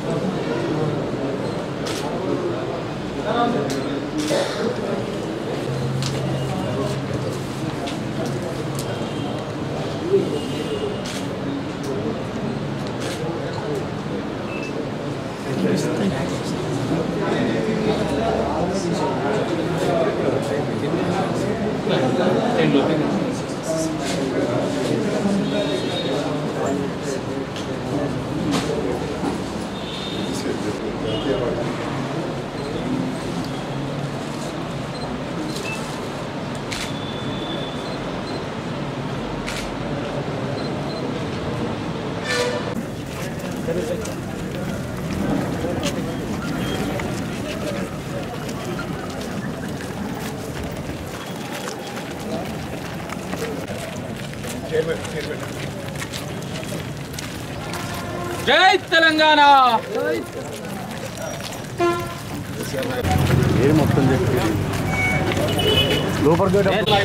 జై తెలంగాణ ఏది మొత్తం చెప్పి లోపలికి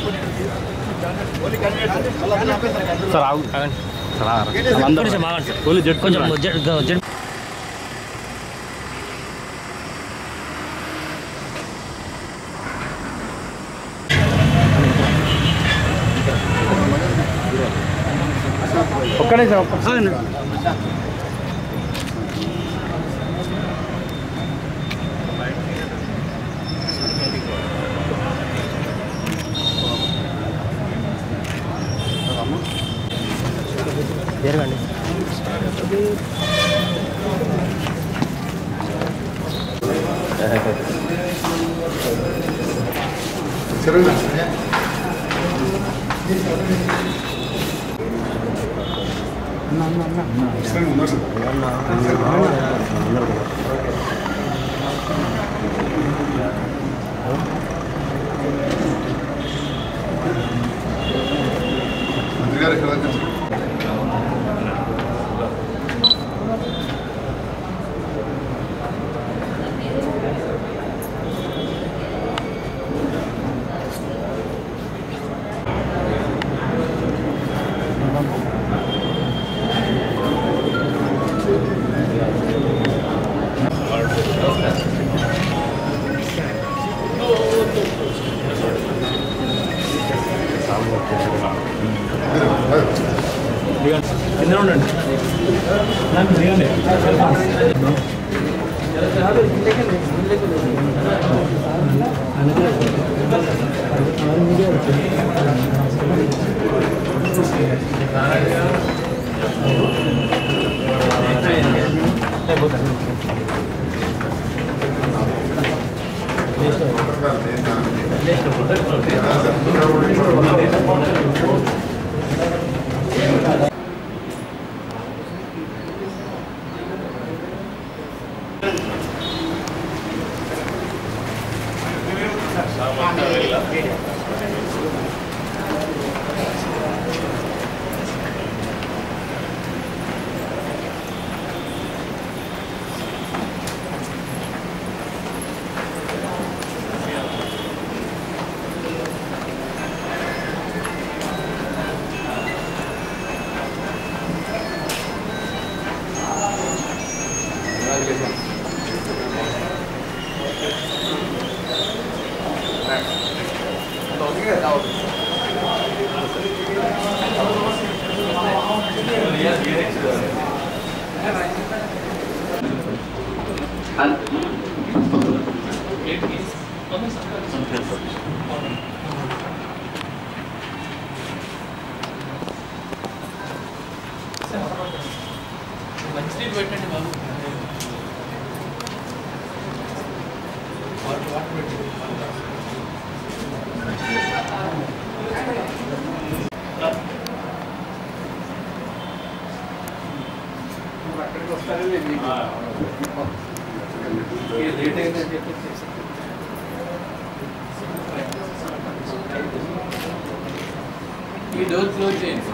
సార్ ఆగు ఆగండి. సార్ ఆగండి. వాళ్ళందరూ కొంచెం ఆగండి సార్. ఓన్లీ జెడ్ కొంచెం కొంచెం జడ్ జడ్ ఒక్క నిమిషం ఒక్క ఆగండి. జరగండి కింద ఉండండి నాకు దిగండి మంచినీళ్ళు పెట్టండి బాబు వాటర్ వాటర్ పెట్టండి అక్కడికి వస్తారని లేట్ అయిందని చెప్పి ఈ డోర్ క్లోజ్ చేయండి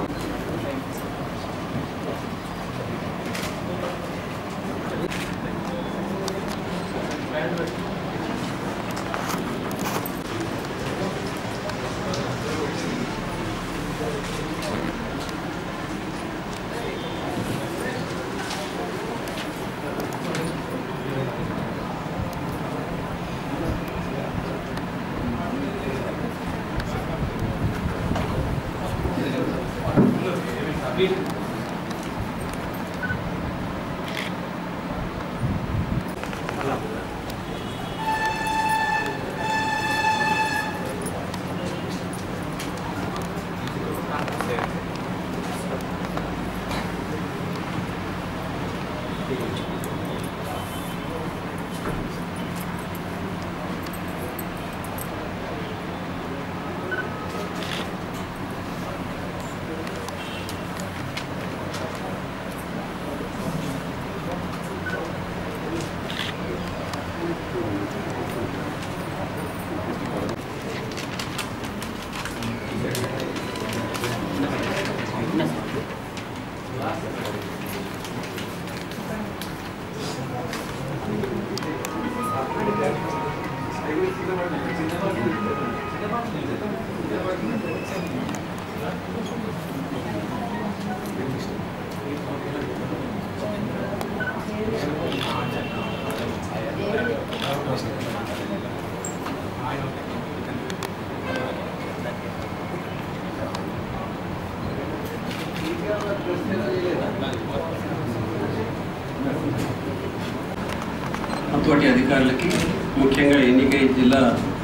తోటి అధికారులకి ముఖ్యంగా ఎన్నికై జిల్లా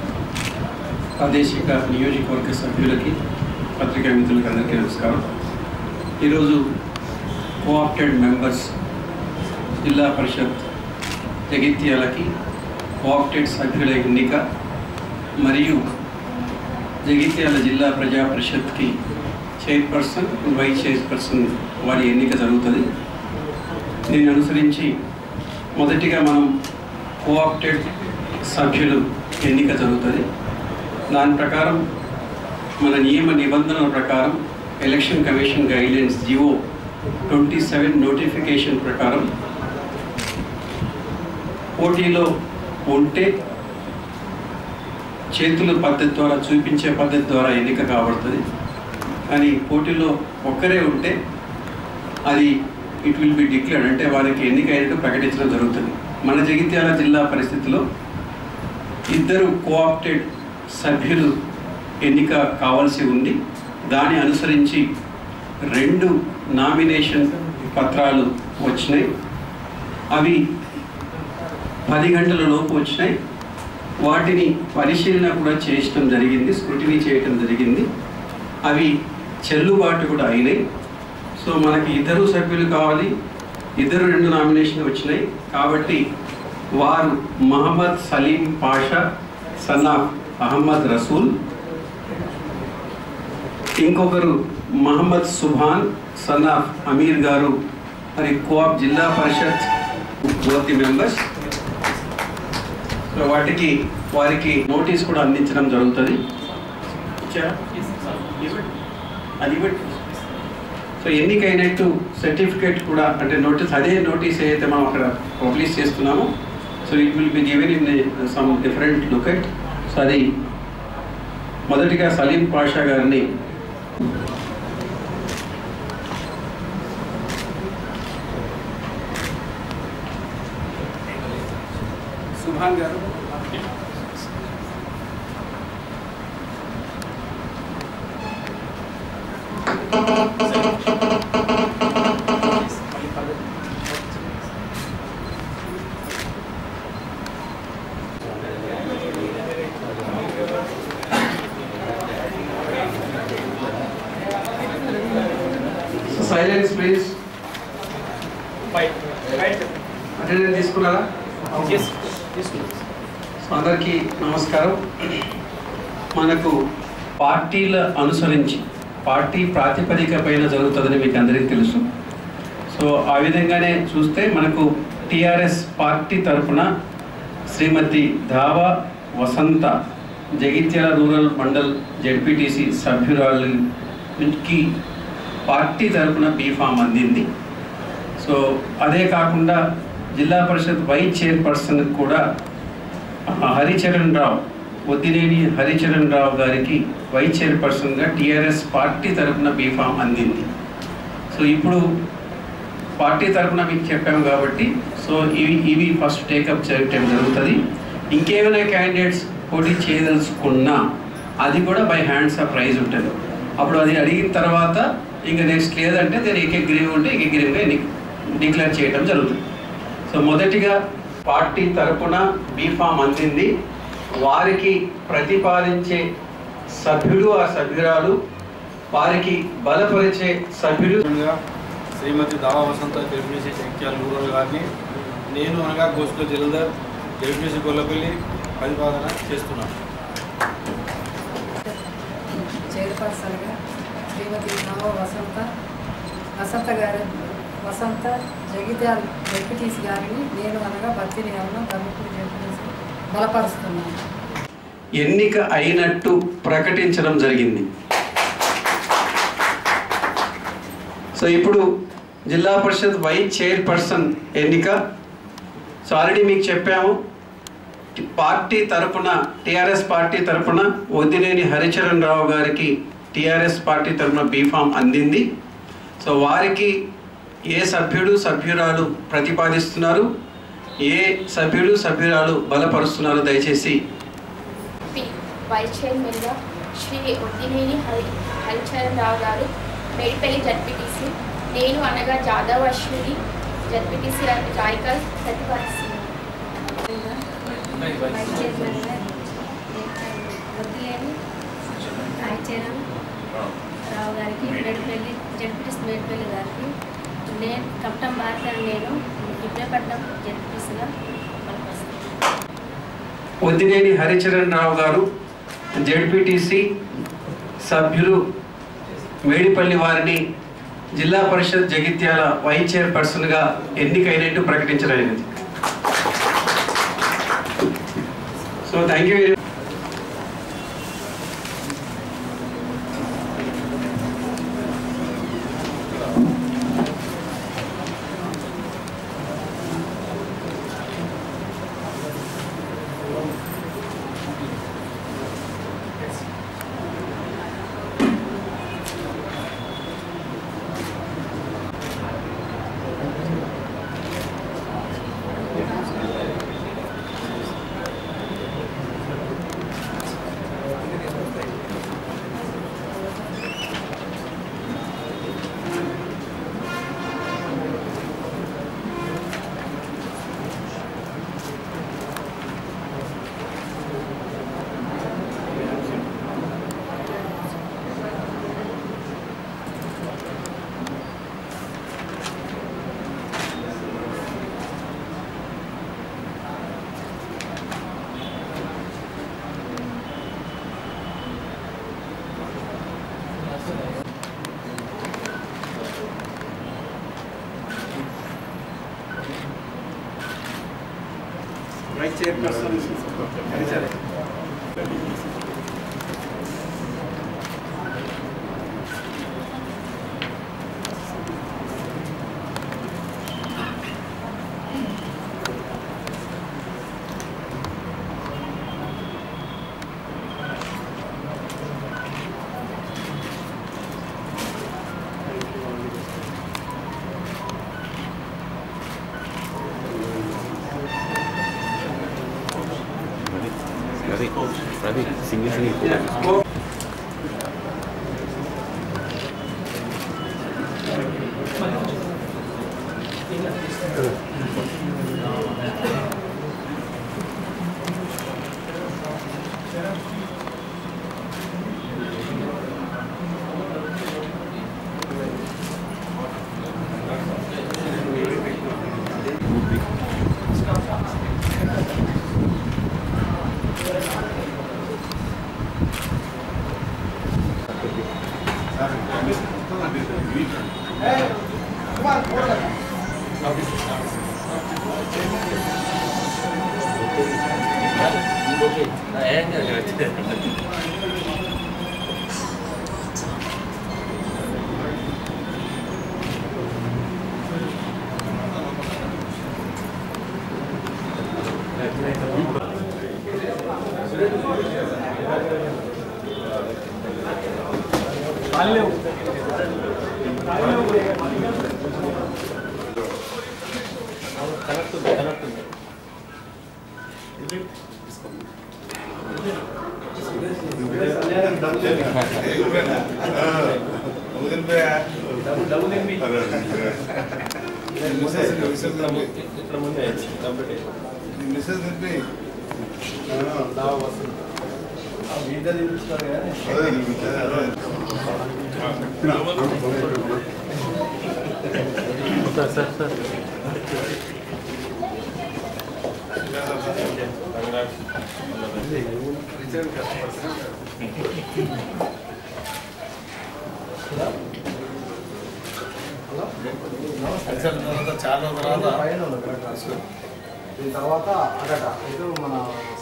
ప్రాదేశిక నియోజకవర్గ సభ్యులకి పత్రికా మిత్రులకి అందరికీ నమస్కారం ఈరోజు కోఆప్టెడ్ మెంబర్స్ జిల్లా పరిషత్ జగిత్యాలకి కోఆప్టెడ్ సభ్యుల ఎన్నిక మరియు జగిత్యాల జిల్లా ప్రజా పరిషత్కి చైర్పర్సన్ వైస్ చైర్పర్సన్ వారి ఎన్నిక జరుగుతుంది దీన్ని అనుసరించి మొదటిగా మనం కోఆప్టెడ్ సభ్యులు ఎన్నిక జరుగుతుంది దాని ప్రకారం మన నియమ నిబంధనల ప్రకారం election commission guidelines GO twenty seven notification ప్రకారం పోటీలో ఉంటే చేతుల పద్ధతి ద్వారా చూపించే పద్ధతి ద్వారా ఎన్నిక కాబడుతుంది కానీ పోటీలో ఒక్కరే ఉంటే అది ఇట్ విల్ బి డిక్లేర్డ్ అంటే వారికి ఎన్నిక అయినట్టు ప్రకటించడం జరుగుతుంది మన జగిత్యాల జిల్లా పరిస్థితిలో ఇద్దరు కోఆప్టెడ్ సభ్యులు ఎన్నిక కావాల్సి ఉంది దాన్ని అనుసరించి రెండు నామినేషన్ పత్రాలు వచ్చినాయి అవి పది గంటల లోపు వచ్చినాయి వాటిని పరిశీలన కూడా చేయటం జరిగింది స్క్రూటినీ చేయటం జరిగింది అవి చెల్లుబాటు కూడా అయినాయి సో మనకి ఇద్దరు సభ్యులు కావాలి ఇద్దరు రెండు నామినేషన్ వచ్చినాయి కాబట్టి వారు మహమ్మద్ సలీం పాషా సన్ ఆఫ్ అహమ్మద్ రసూల్ ఇంకొకరు మహమ్మద్ సుభాన్ సన్ ఆఫ్ అమీర్ గారు మరి కోఆప్ జిల్లా పరిషత్ బోత్ మెంబర్స్ సో వాటికి వారికి నోటీస్ కూడా అందించడం జరుగుతుంది ఇచ్చారా? అది ఇవ్వండి. సో ఎన్నికైనట్టు సర్టిఫికేట్ కూడా అంటే నోటీస్ అదే నోటీస్ ఏదైతే మనం అక్కడ పబ్లిష్ చేస్తున్నామో so it will be given in some different లుకెట్ సో అది మొదటిగా సలీం పాషా గారిని సుభాన్ గారు సైలెన్స్ ప్లీజ్ అటెండెన్స్ తీసుకున్నారా సో అందరికీ నమస్కారం మనకు పార్టీల అనుసరించి పార్టీ ప్రాతిపదిక పైన జరుగుతుందని మీకు అందరికీ తెలుసు సో ఆ విధంగానే చూస్తే మనకు టిఆర్ఎస్ పార్టీ తరఫున Shrimati Dhava Vasantha Jagtial rural mandal ZPTC సభ్యురాలుకి పార్టీ తరఫున బీఫామ్ అందింది సో అదే కాకుండా జిల్లా పరిషత్ వైస్ చైర్పర్సన్ కూడా ఆ, హరిచరణ్ రావు వద్దినేని హరిచరణ్ రావు గారికి వైస్ చైర్పర్సన్గా టీఆర్ఎస్ పార్టీ తరఫున బీఫామ్ అందింది సో ఇప్పుడు పార్టీ తరఫున మీకు చెప్పాము కాబట్టి సో ఇవి ఇవి ఫస్ట్ టేకప్ చేయటం జరుగుతుంది ఇంకేమైనా క్యాండిడేట్స్ పోటీ చేయదలుచుకున్నా అది కూడా బై హ్యాండ్స్ ఆఫ్ ప్రైజ్ ఉంటుంది అప్పుడు అది అడిగిన తర్వాత ఇంకా నెక్స్ట్ లేదంటే నేను ఏకగ్రీవం ఉంటే ఏకగ్రీవంగా డిక్లేర్ చేయడం జరుగుతుంది సో మొదటిగా పార్టీ తరపున బీఫామ్ అందింది వారికి ప్రతిపాదించే సభ్యుడు ఆ సభ్యురాలు వారికి బలపరిచే సభ్యుడు ముందుగా శ్రీమతి దావా వసంత జడ్పీసీ జగిత్యాల రూరల్ గారిని నేను అనగా గోస్కో జల్దర్ జడ్పీసీ గొల్లపల్లి ప్రతిపాదన చేస్తున్నాను చైర్పర్సన్గా శ్రీమతి నవ వసంత వసంత గారి వసంత జగిత్యాల జడ్పీటీసీ గారిని నేను అనగా భర్తీ నియమనం తమ్ముడు జడ్పీటీసీ బలపరుస్తున్నాను ఎన్నిక అయినట్టు ప్రకటించడం జరిగింది సో ఇప్పుడు జిల్లా పరిషత్ వైస్ చైర్పర్సన్ ఎన్నిక సో ఆల్రెడీ మీకు చెప్పాము పార్టీ తరపున టిఆర్ఎస్ పార్టీ తరపున వద్దినేని హరిచరణ్ రావు గారికి టిఆర్ఎస్ పార్టీ తరపున బీఫామ్ అందింది సో వారికి ఏ సభ్యుడు సభ్యురాలు ప్రతిపాదిస్తున్నారు ఏ సభ్యుడు సభ్యురాలు బలపరుస్తున్నారు దయచేసి పి వైస్ చైర్మన్గా శ్రీ ఒద్దినేని హరి హరిచరణ్ రావు గారు మేడిపల్లి జడ్పీటీసీ నేను అనగా జాదవ్ అశ్విని జడ్పీటీసీ రాయకల్ ప్రతిపాదిస్తున్నాను వైస్ చైర్మన్గా వద్దులేని రాయచరణ్ రావు గారికి మేడ్పల్లి జడ్పీటీస్ మేడ్పల్లి గారికి నేను కప్టం భారత నేను ఇబ్రపట్నం జడ్పీటీసీగా పనిచేస్తాను వద్దినేని హరిచరణ్ రావు గారు జెడ్పీటీసీ సభ్యులు మేడిపల్లి వారిని జిల్లా పరిషత్ జగిత్యాల వైస్ చైర్పర్సన్గా ఎన్నికైనట్టు ప్రకటించడమైనది so thank you very vice chairperson Haricharan Ravi Ravi single single photo చాలా తర్వాత దీని తర్వాత అదట ఇది మన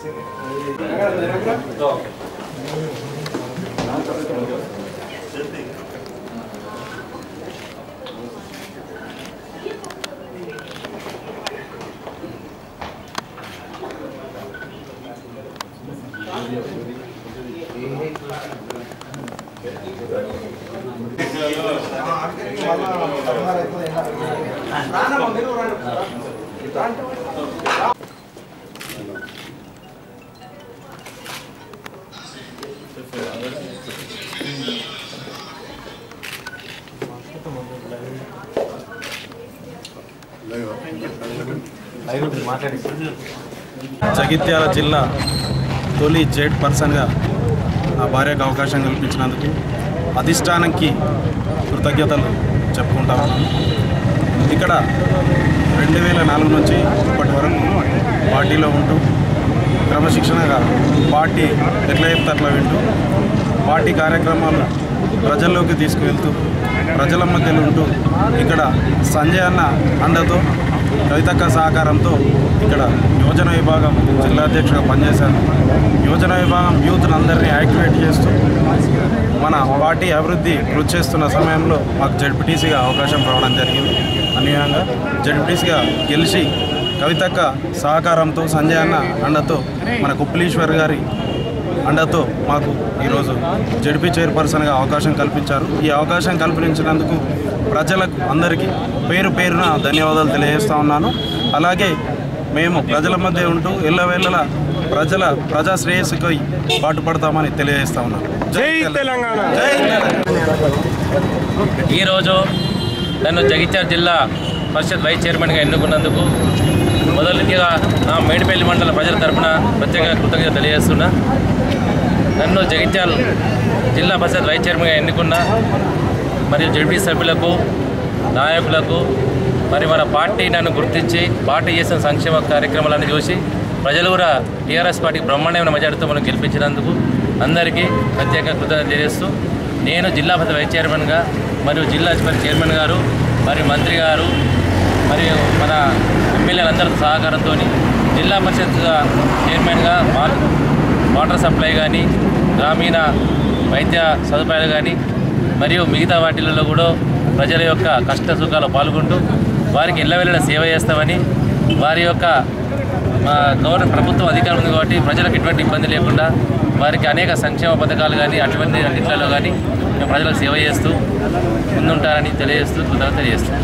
జగిత్యాల జిల్లా తొలి జెడ్ పర్సన్గా నా భార్యకు అవకాశం కల్పించినందుకు అధిష్టానానికి కృతజ్ఞతలు చెప్పుకుంటా ఉన్నాను ఇక్కడ రెండు వేల నాలుగు నుంచి ఇప్పటి వరకు పార్టీలో ఉంటూ క్రమశిక్షణగా పార్టీ ఎట్లా చెప్తే అట్లా వింటూ పార్టీ కార్యక్రమాలు ప్రజల్లోకి తీసుకువెళ్తూ ప్రజల మధ్యలో ఉంటూ ఇక్కడ సంజయ్ అన్న అండతో కవితక్క సహకారంతో ఇక్కడ యోజన విభాగం జిల్లా అధ్యక్షుడిగా పనిచేశాను యోజన విభాగం యూత్ని అందరినీ యాక్టివేట్ చేస్తూ మన పార్టీ అభివృద్ధి కృషి చేస్తున్న సమయంలో మాకు జడ్పీటీసీగా అవకాశం రావడం జరిగింది అన్యాయంగా జడ్పీటీసీగా గెలిచి కవితక్క సహకారంతో సంజయ్ అన్న అండతో మన కుప్పలీశ్వర్ గారి అండతో మాకు ఈరోజు జడ్పీ చైర్పర్సన్గా అవకాశం కల్పించారు ఈ అవకాశం కల్పించినందుకు ప్రజలకు అందరికీ పేరు పేరున ధన్యవాదాలు తెలియజేస్తా ఉన్నాను అలాగే మేము ప్రజల మధ్య ఉంటూ ఎల్లవేళల ప్రజల ప్రజా శ్రేయస్సుకై పాటుపడతామని తెలియజేస్తా ఉన్నాను జై తెలంగాణ జై తెలంగాణ ఈరోజు నన్ను జగిత్యాల జిల్లా పరిషత్ వైస్ చైర్మన్గా ఎన్నుకున్నందుకు మొదటిగా నా మేడిపల్లి మండల ప్రజల తరపున ప్రత్యేక కృతజ్ఞత తెలియజేస్తున్నా నన్ను జగిత్యాల జిల్లా పరిషత్ వైస్ చైర్మన్గా ఎన్నుకున్న మరియు జడ్పీ సభ్యులకు నాయకులకు మరి మన పార్టీ నన్ను గుర్తించి పార్టీ చేసిన సంక్షేమ కార్యక్రమాలను చూసి ప్రజలు కూడా టీఆర్ఎస్ పార్టీ బ్రహ్మాండమైన మెజార్టీతో మనం గెలిపించినందుకు అందరికీ ప్రత్యేక కృతజ్ఞత తెలియజేస్తూ నేను జిల్లా పరిషత్ వైస్ చైర్మన్గా మరియు జిల్లా పరిషత్ చైర్మన్ గారు మరియు మంత్రి గారు మరియు మన ఎమ్మెల్యేలందరి సహకారంతో జిల్లా పరిషత్ చైర్మన్గా వా- వాటర్ సప్లై కానీ గ్రామీణ వైద్య సదుపాయాలు కానీ మరియు మిగతా వాటిలలో కూడా ప్రజల యొక్క కష్ట సుఖాలు పాల్గొంటూ వారికి ఎల్లవెల్లల సేవ చేస్తామని వారి యొక్క మా గవర్నమెంట్ ప్రభుత్వం అధికారం ఉంది కాబట్టి ప్రజలకు ఎటువంటి ఇబ్బంది లేకుండా వారికి అనేక సంక్షేమ పథకాలు కానీ అటువంటి అన్నింటిలో కానీ మేము ప్రజలకు సేవ చేస్తూ ముందుంటారని తెలియజేస్తూ కృతజ్ఞత తెలియజేస్తున్నాం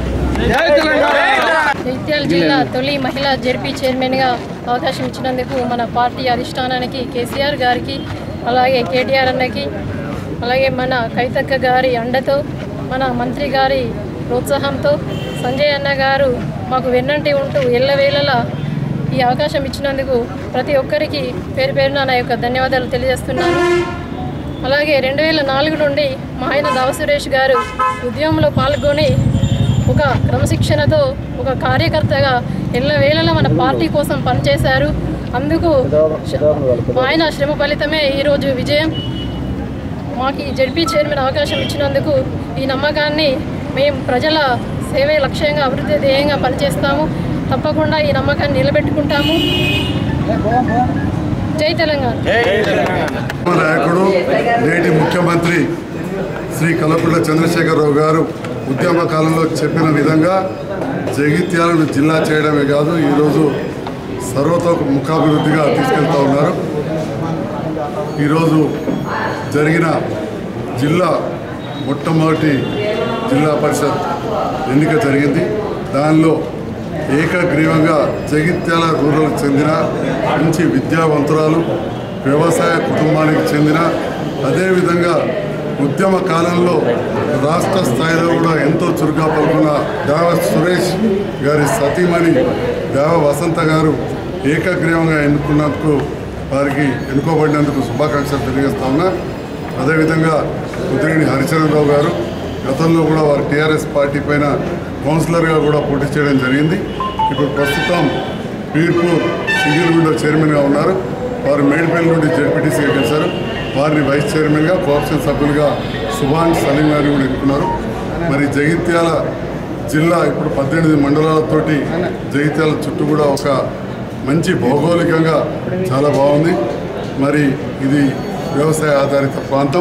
జగిత్యాల జిల్లా తొలి మహిళా జెడ్పీ చైర్మన్గా అవకాశం ఇచ్చినందుకు మన పార్టీ అధిష్టానానికి కేసీఆర్ గారికి అలాగే కేటీఆర్ అన్నకి అలాగే మన కవితక్క గారి అండతో మన మంత్రి గారి ప్రోత్సాహంతో సంజయ్ అన్న గారు మాకు వెన్నంటి ఉంటూ ఎల్లవేళలా ఈ అవకాశం ఇచ్చినందుకు ప్రతి ఒక్కరికి పేరు పేరున నా యొక్క ధన్యవాదాలు తెలియజేస్తున్నాను అలాగే రెండు వేల నాలుగు నుండి మా ఆయన దావ సురేష్ గారు ఉద్యమంలో పాల్గొని ఒక క్రమశిక్షణతో ఒక కార్యకర్తగా ఎల్లవేళలా మన పార్టీ కోసం పనిచేశారు అందుకు శ- మా ఆయన శ్రమ ఫలితమే ఈరోజు విజయం మాకు ఈ జడ్పీ చైర్మన్ అవకాశం ఇచ్చినందుకు ఈ నమ్మకాన్ని మేము ప్రజల సేవే లక్ష్యంగా అభివృద్ధి ధ్యేయంగా పనిచేస్తాము తప్పకుండా ఈ నమ్మకాన్ని నిలబెట్టుకుంటాము జై తెలంగాణ నాయకుడు నేటి ముఖ్యమంత్రి శ్రీ కల్వకుంట్ల చంద్రశేఖరరావు గారు ఉద్యమ కాలంలో చెప్పిన విధంగా జగిత్యాలను జిల్లా చేయడమే కాదు ఈరోజు సర్వతో ముఖాభివృద్ధిగా తీసుకెళ్తా ఉన్నారు ఈరోజు జరిగిన జిల్లా మొట్టమొదటి జిల్లా పరిషత్ ఎన్నిక జరిగింది దానిలో ఏకగ్రీవంగా జగిత్యాల రూరల్కి చెందిన మంచి విద్యావంతురాలు వ్యవసాయ కుటుంబానికి చెందిన అదేవిధంగా ఉద్యమ కాలంలో రాష్ట్ర స్థాయిలో కూడా ఎంతో చురుగ్గా పాల్గొన్న దేవ సురేష్ గారి సతీమణి దేవ వసంత గారు ఏకగ్రీవంగా ఎన్నుకున్నందుకు వారికి ఎన్నుకోబడినందుకు శుభాకాంక్షలు తెలియజేస్తా ఉన్నా అదేవిధంగా ఉద్రేణి హరిచరణరావు గారు గతంలో కూడా వారు టీఆర్ఎస్ పార్టీ పైన కౌన్సిలర్గా కూడా పోటీ చేయడం జరిగింది ఇప్పుడు ప్రస్తుతం పీర్పూర్ సింగిల్ విండో చైర్మన్గా ఉన్నారు వారు మేడిపల్లి నుండి జెడ్పీటీసీగా గెలిచారు వారిని వైస్ చైర్మన్గా కోఆప్షన్ సభ్యులుగా సుభాన్ సలీం గారిని కూడా ఎన్నుకున్నారు మరి జగిత్యాల జిల్లా ఇప్పుడు పద్దెనిమిది మండలాలతోటి జగిత్యాల చుట్టూ కూడా ఒక మంచి భౌగోళికంగా చాలా బాగుంది మరి ఇది వ్యవసాయ ఆధారిత ప్రాంతం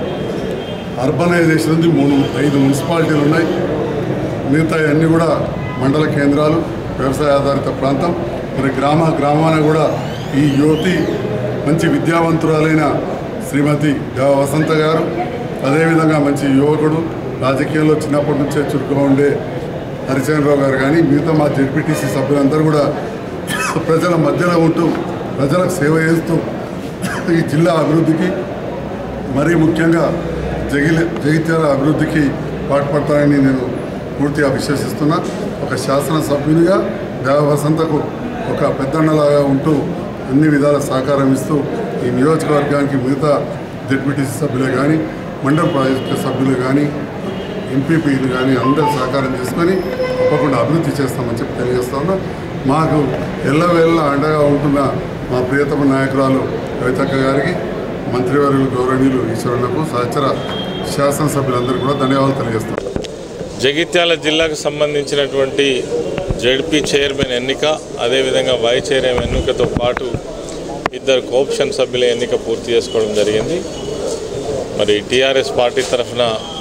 అర్బనైజేషన్ ఉంది మూడు ఐదు మున్సిపాలిటీలు ఉన్నాయి మిగతా అన్నీ కూడా మండల కేంద్రాలు వ్యవసాయ ఆధారిత ప్రాంతం మరి గ్రామ గ్రామాన కూడా ఈ యువతి మంచి విద్యావంతురాలైన శ్రీమతి దేవ వసంత గారు అదేవిధంగా మంచి యువకుడు రాజకీయాల్లో చిన్నప్పటి నుంచే చురుకుగా ఉండే హరిచంద్రరావు గారు కానీ మిగతా మా జెడ్పీటీసీ సభ్యులందరూ కూడా ప్రజల మధ్యలో ఉంటూ ప్రజలకు సేవ చేస్తూ ఈ జిల్లా అభివృద్ధికి మరీ ముఖ్యంగా జగిలి జగిత్యాల అభివృద్ధికి పాటుపడతారని నేను పూర్తిగా విశ్వసిస్తున్నా ఒక శాసనసభ్యునిగా దేవ వసంతకు ఒక పెద్దన్నలాగా ఉంటూ అన్ని విధాల సహకారం ఇస్తూ ఈ నియోజకవర్గానికి మిగతా జెడ్పీటీసీ సభ్యులే కానీ మండల ప్రాజెక్టు సభ్యులు కానీ ఎంపీపీలు కానీ అందరూ సహకారం చేసుకొని తప్పకుండా అభివృద్ధి చేస్తామని చెప్పి తెలియజేస్తా ఉన్నా మాకు ఎల్లవేళ అండగా ఉంటున్న మా ప్రియతమ నాయకురాలు కవితక్క గారికి మంత్రివర్యులు గౌరవనీయులు ఈశ్వరులకు సహచర శాసనసభ్యులందరూ కూడా ధన్యవాదాలు తెలియజేస్తాం జగిత్యాల జిల్లాకు సంబంధించినటువంటి జడ్పీ చైర్మన్ ఎన్నిక అదేవిధంగా వైస్ చైర్మన్ ఎన్నికతో పాటు ఇద్దరు కోఆప్షన్ సభ్యుల ఎన్నిక పూర్తి చేసుకోవడం జరిగింది మరి టీఆర్ఎస్ పార్టీ తరఫున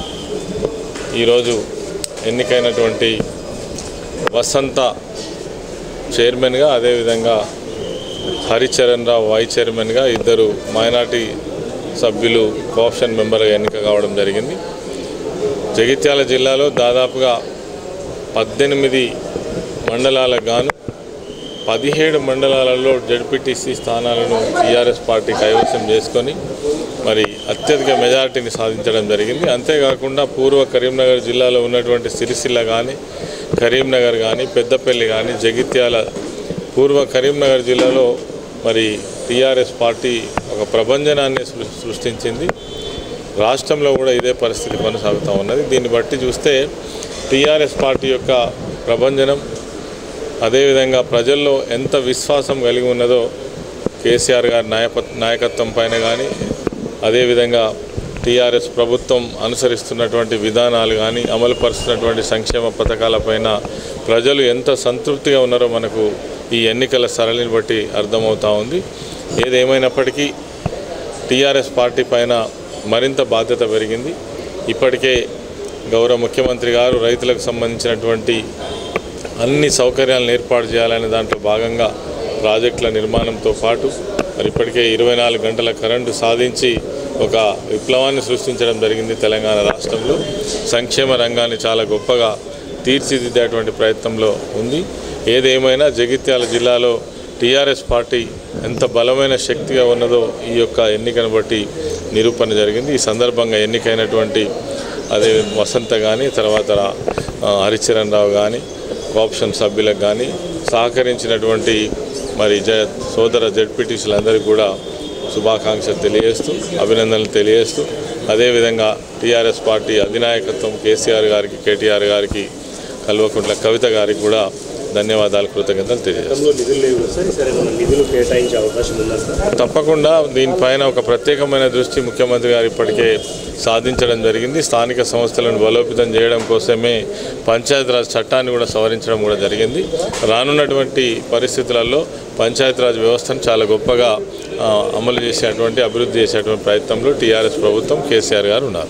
ఈరోజు ఎన్నికైనటువంటి వసంత చైర్మన్గా అదేవిధంగా హరిచరణ్ రావు వైస్ చైర్మన్గా ఇద్దరు మైనార్టీ సభ్యులు కోఆప్షన్ మెంబర్గా ఎన్నిక కావడం జరిగింది జగిత్యాల జిల్లాలో దాదాపుగా పద్దెనిమిది మండలాలకు గాను పదిహేడు మండలాలలో జడ్పీటీసీ స్థానాలను టీఆర్ఎస్ పార్టీ కైవసం చేసుకొని మరి అత్యధిక మెజారిటీని సాధించడం జరిగింది అంతేకాకుండా పూర్వ కరీంనగర్ జిల్లాలో ఉన్నటువంటి సిరిసిల్ల కానీ కరీంనగర్ కానీ పెద్దపల్లి కానీ జగిత్యాల పూర్వ కరీంనగర్ జిల్లాలో మరి టీఆర్ఎస్ పార్టీ ఒక ప్రభంజనాన్ని సృ- సృష్టించింది రాష్ట్రంలో కూడా ఇదే పరిస్థితి కొనసాగుతూ ఉన్నది దీన్ని బట్టి చూస్తే టీఆర్ఎస్ పార్టీ యొక్క ప్రభంజనం అదేవిధంగా ప్రజల్లో ఎంత విశ్వాసం కలిగి ఉన్నదో కేసీఆర్ గారి నాయక నాయకత్వం పైన కానీ అదేవిధంగా టీఆర్ఎస్ ప్రభుత్వం అనుసరిస్తున్నటువంటి విధానాలు కానీ అమలుపరుస్తున్నటువంటి సంక్షేమ పథకాలపైన ప్రజలు ఎంత సంతృప్తిగా ఉన్నారో మనకు ఈ ఎన్నికల సరళిని బట్టి అర్థమవుతా ఉంది ఏదేమైనప్పటికీ టీఆర్ఎస్ పార్టీ పైన మరింత బాధ్యత పెరిగింది ఇప్పటికే గౌరవ ముఖ్యమంత్రి గారు రైతులకు సంబంధించినటువంటి అన్ని సౌకర్యాలను ఏర్పాటు చేయాలనే దాంట్లో భాగంగా ప్రాజెక్టుల నిర్మాణంతో పాటు మరి ఇప్పటికే ఇరవై నాలుగు గంటల కరెంటు సాధించి ఒక విప్లవాన్ని సృష్టించడం జరిగింది తెలంగాణ రాష్ట్రంలో సంక్షేమ రంగాన్ని చాలా గొప్పగా తీర్చిదిద్దేటువంటి ప్రయత్నంలో ఉంది ఏదేమైనా జగిత్యాల జిల్లాలో టీఆర్ఎస్ పార్టీ ఎంత బలమైన శక్తిగా ఉన్నదో ఈ యొక్క ఎన్నికను బట్టి నిరూపణ జరిగింది ఈ సందర్భంగా ఎన్నికైనటువంటి అదే వసంత కానీ తర్వాత ఆ, హరిచరణ్ రావు కానీ కోఆప్షన్ సభ్యులకు కానీ సహకరించినటువంటి మరి జ సోదర జడ్పీటీసీలందరికీ కూడా శుభాకాంక్షలు తెలియజేస్తూ అభినందనలు తెలియజేస్తూ అదేవిధంగా టీఆర్ఎస్ పార్టీ అధినాయకత్వం కేసీఆర్ గారికి కేటీఆర్ గారికి కల్వకుంట్ల కవిత గారికి కూడా ధన్యవాదాలు కృతజ్ఞతలు తెలియజేస్తాను నిధులు లేవు కదా సార్ సరే మన నిధులు కేటాయించే అవకాశం ఉందా సార్ తప్పకుండా దీనిపైన ఒక ప్రత్యేకమైన దృష్టి ముఖ్యమంత్రి గారు ఇప్పటికే సాధించడం జరిగింది స్థానిక సంస్థలను బలోపేతం చేయడం కోసమే పంచాయతీరాజ్ చట్టాన్ని కూడా సవరించడం కూడా జరిగింది రానున్నటువంటి పరిస్థితులలో పంచాయతీరాజ్ వ్యవస్థను చాలా గొప్పగా ఆ, అమలు చేసేటువంటి అభివృద్ధి చేసేటువంటి ప్రయత్నంలో టీఆర్ఎస్ ప్రభుత్వం కేసీఆర్ గారు ఉన్నారు